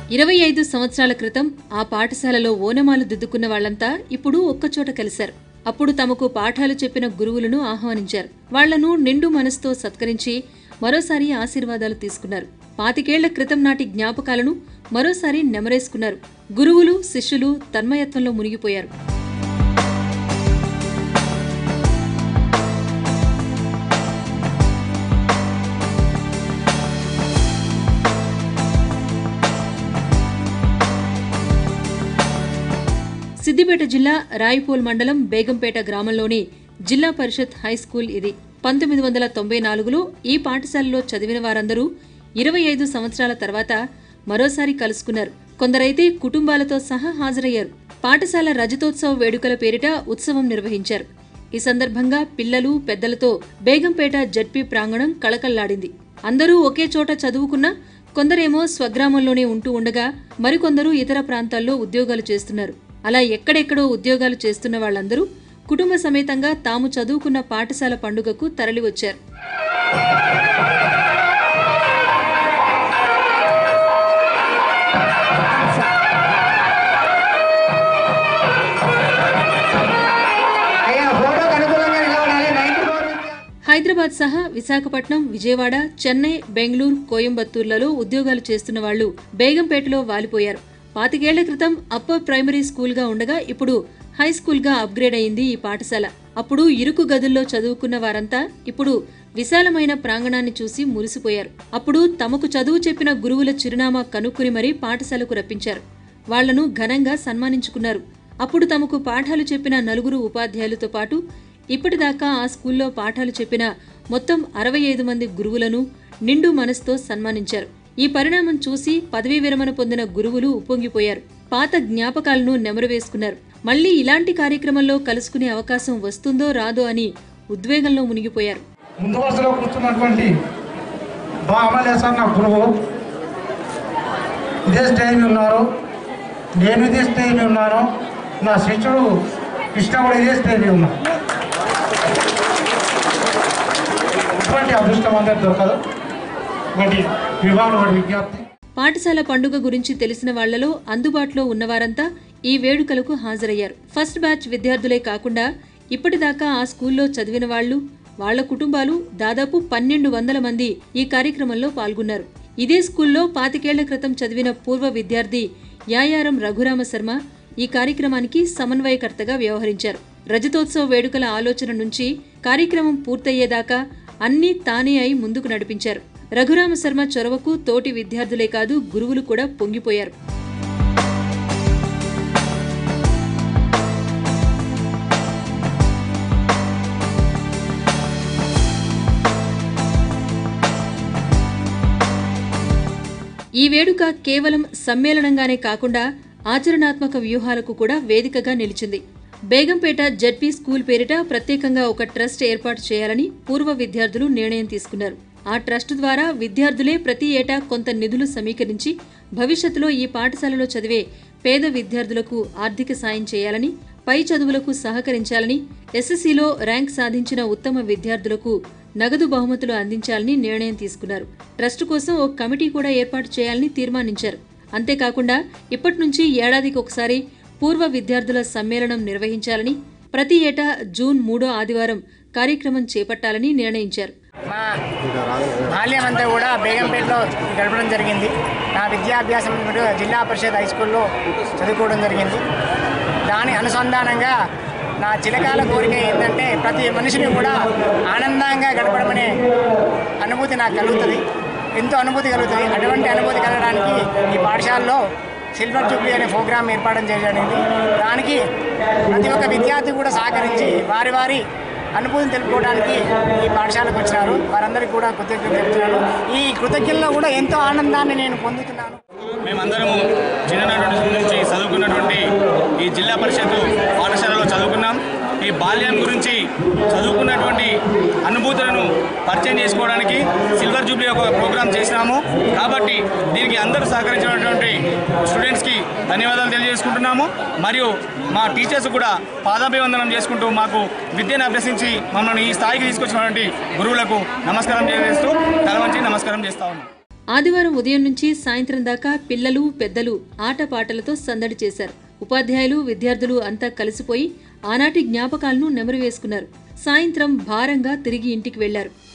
ఇరవై ఐదు సంవత్సరాల క్రితం ఆ పాఠశాలలో ఓనమాలు దిద్దుకున్న వాళ్లంతా ఇప్పుడు ఒక్కచోట కలిశారు అప్పుడు తమకు పాఠాలు చెప్పిన గురువులను ఆహ్వానించారు వాళ్లను నిండు మనసుతో సత్కరించి మరోసారి ఆశీర్వాదాలు తీసుకున్నారు పాతికేళ్ల క్రితం నాటి జ్ఞాపకాలను మరోసారి నెమరేసుకున్నారు గురువులు శిష్యులు తన్మయత్వంలో మునిగిపోయారు సిద్దిపేట జిల్లా రాయిపోల్ మండలం బేగంపేట గ్రామంలోని జిల్లా పరిషత్ హై స్కూల్ ఇది పంతొమ్మిది వందల తొంభై నాలుగులో ఈ పాఠశాలలో చదివిన వారందరూ ఇరవై ఐదు సంవత్సరాల తర్వాత మరోసారి కలుసుకున్నారు కొందరైతే కుటుంబాలతో సహా హాజరయ్యారు పాఠశాల రజతోత్సవ వేడుకల పేరిట ఉత్సవం నిర్వహించారు ఈ సందర్భంగా పిల్లలు పెద్దలతో బేగంపేట జడ్పీ ప్రాంగణం కళకళ్లాడింది అందరూ ఒకే చోట చదువుకున్నా కొందరేమో స్వగ్రామంలోనే ఉంటూ ఉండగా మరికొందరు ఇతర ప్రాంతాల్లో ఉద్యోగాలు చేస్తున్నారు అలా ఎక్కడెక్కడో ఉద్యోగాలు చేస్తున్న వాళ్ళందరూ కుటుంబ సమేతంగా తాము చదువుకున్న పాఠశాల పండుగకు తరలివచ్చారు అయ్యా ఫోటోకి అనుకూలంగా నిలబడాలి నైన్టీ ఫోర్ నుంచి హైదరాబాద్ సహా విశాఖపట్నం విజయవాడ చెన్నై బెంగళూరు కోయంబత్తూర్లలో ఉద్యోగాలు చేస్తున్న వాళ్లు బేగంపేటలో వాలిపోయారు పాతికేళ్ల క్రితం అప్పర్ ప్రైమరీ స్కూల్గా ఉండగా ఇప్పుడు హై స్కూల్గా అప్గ్రేడ్ అయింది ఈ పాఠశాల అప్పుడు ఇరుకు గదుల్లో చదువుకున్న వారంతా ఇప్పుడు విశాలమైన ప్రాంగణాన్ని చూసి మురిసిపోయారు అప్పుడు తమకు చదువు చెప్పిన గురువుల చిరునామా కనుక్కుని మరీ పాఠశాలకు రప్పించారు వాళ్లను ఘనంగా సన్మానించుకున్నారు అప్పుడు తమకు పాఠాలు చెప్పిన నలుగురు ఉపాధ్యాయులతో పాటు ఇప్పటిదాకా ఆ స్కూల్లో పాఠాలు చెప్పిన మొత్తం అరవై ఐదు మంది గురువులను నిండు మనసుతో సన్మానించారు ఈ పరిణామం చూసి పదవీ విరమణ పొందిన గురువులు ఉప్పొంగిపోయారు పాత జ్ఞాపకాలను నెమరువేసుకున్నారు మళ్లీ ఇలాంటి కార్యక్రమంలో కలుసుకునే అవకాశం వస్తుందో రాదో అని ఉద్వేగంలో మునిగిపోయారు ముందు వరుసలో కూర్చున్నటువంటి బా అమలే సార్ నా గురువు ఇదే స్టేజ్ మీద ఉన్నారు నేను ఇదే స్టేజ్ మీద ఉన్నాను నా శిష్యుడు కృష్ణ కూడా ఇదే స్టేజ్ మీద ఉన్నాను ఇటువంటి అదృష్టం అందరికి దొరకదు ఒకటి వివాహం ఒకటి విజ్ఞప్తి పాఠశాల పండుగ గురించి తెలిసిన వాళ్లలో అందుబాటులో ఉన్నవారంతా ఈ వేడుకలకు హాజరయ్యారు ఫస్ట్ బ్యాచ్ విద్యార్థులే కాకుండా ఇప్పటిదాకా ఆ స్కూల్లో చదివిన వాళ్లు వాళ్ల కుటుంబాలు దాదాపు పన్నెండు వందల మంది ఈ కార్యక్రమంలో పాల్గొన్నారు ఇదే స్కూల్లో పాతికేళ్ల క్రితం చదివిన పూర్వ విద్యార్థి యాయారం రఘురామ శర్మ ఈ కార్యక్రమానికి సమన్వయకర్తగా వ్యవహరించారు రజతోత్సవ వేడుకల ఆలోచన నుంచి కార్యక్రమం పూర్తయ్యేదాకా అన్నీ తానే అయి ముందుకు నడిపించారు రఘురామ శర్మ చొరవకు తోటి విద్యార్థులే కాదు గురువులు కూడా పొంగిపోయారు ఈ వేడుక కేవలం సమ్మేళనంగానే కాకుండా ఆచరణాత్మక వ్యూహాలకు కూడా వేదికగా నిలిచింది బేగంపేట జడ్పీ స్కూల్ పేరిట ప్రత్యేకంగా ఒక ట్రస్ట్ ఏర్పాటు చేయాలని పూర్వ విద్యార్థులు నిర్ణయం తీసుకున్నారు ఆ ట్రస్ట్ ద్వారా విద్యార్థులే ప్రతి ఏటా కొంత నిధులు సమీకరించి భవిష్యత్తులో ఈ పాఠశాలలో చదివే పేద విద్యార్థులకు ఆర్థిక సాయం చేయాలని పై చదువులకు సహకరించాలని ఎస్ఎస్సీలో ర్యాంక్ సాధించిన ఉత్తమ విద్యార్థులకు నగదు బహుమతులు అందించాలని నిర్ణయం తీసుకున్నారు ట్రస్ట్ కోసం ఓ కమిటీ కూడా ఏర్పాటు చేయాలని తీర్మానించారు అంతేకాకుండా ఇప్పటి నుంచి ఏడాదికి ఒకసారి పూర్వ విద్యార్థుల సమ్మేళనం నిర్వహించాలని ప్రతి ఏటా జూన్ మూడో ఆదివారం కార్యక్రమం చేపట్టాలని నిర్ణయించారు మా బాల్యం అంతా కూడా బేగంపేటలో గడపడం జరిగింది నా విద్యాభ్యాసం కూడా జిల్లా పరిషత్ హై స్కూల్లో చదువుకోవడం జరిగింది దాని అనుసంధానంగా నా చిరకాల కోరిక ఏంటంటే ప్రతి మనిషిని కూడా ఆనందంగా గడపడం అనే అనుభూతి నాకు కలుగుతుంది ఎంతో అనుభూతి కలుగుతుంది అటువంటి అనుభూతి కలగడానికి ఈ పాఠశాలలో సిల్వర్ జూబ్లీ అనే ప్రోగ్రాం ఏర్పాటు చేయడానికి దానికి ప్రతి ఒక్క విద్యార్థి కూడా సహకరించి వారి వారి అనుభూతిని తెలుపుకోవడానికి ఈ పాఠశాలకు వచ్చినారు వారందరికీ కూడా కృతజ్ఞతలు చెప్తున్నాను ఈ కృతజ్ఞతలో కూడా ఎంతో ఆనందాన్ని నేను పొందుతున్నాను మేమందరము చిన్ననాటి నుంచి చదువుకున్నటువంటి ఈ జిల్లా పరిషత్ పాఠశాలలో చదువుకున్నాం ఈ బాల్యం గురించి చదువుకున్నటువంటి అనుభూతులను పరిచయం చేసుకోవడానికి సిల్వర్ జూబ్లీ ఒక ప్రోగ్రాం చేసినాము కాబట్టి దీనికి అందరూ సహకరించినటువంటి స్టూడెంట్స్కి ధన్యవాదాలు తెలియజేసుకుంటున్నాము మరియు మా టీచర్స్ కూడా పాదాభివందనం చేసుకుంటూ మాకు విద్యను అభ్యసించి మమ్మల్ని ఈ స్థాయికి తీసుకొచ్చినటువంటి గురువులకు నమస్కారం చేస్తూ తల వంచి నమస్కారం చేస్తా ఉన్నాం ఆదివారం ఉదయం నుంచి సాయంత్రం దాకా పిల్లలు పెద్దలు ఆటపాటలతో సందడి చేశారు ఉపాధ్యాయులు విద్యార్థులు అంతా కలిసిపోయి ఆనాటి జ్ఞాపకాలను నెమరు వేసుకున్నారు సాయంత్రం భారంగా తిరిగి ఇంటికి వెళ్లారు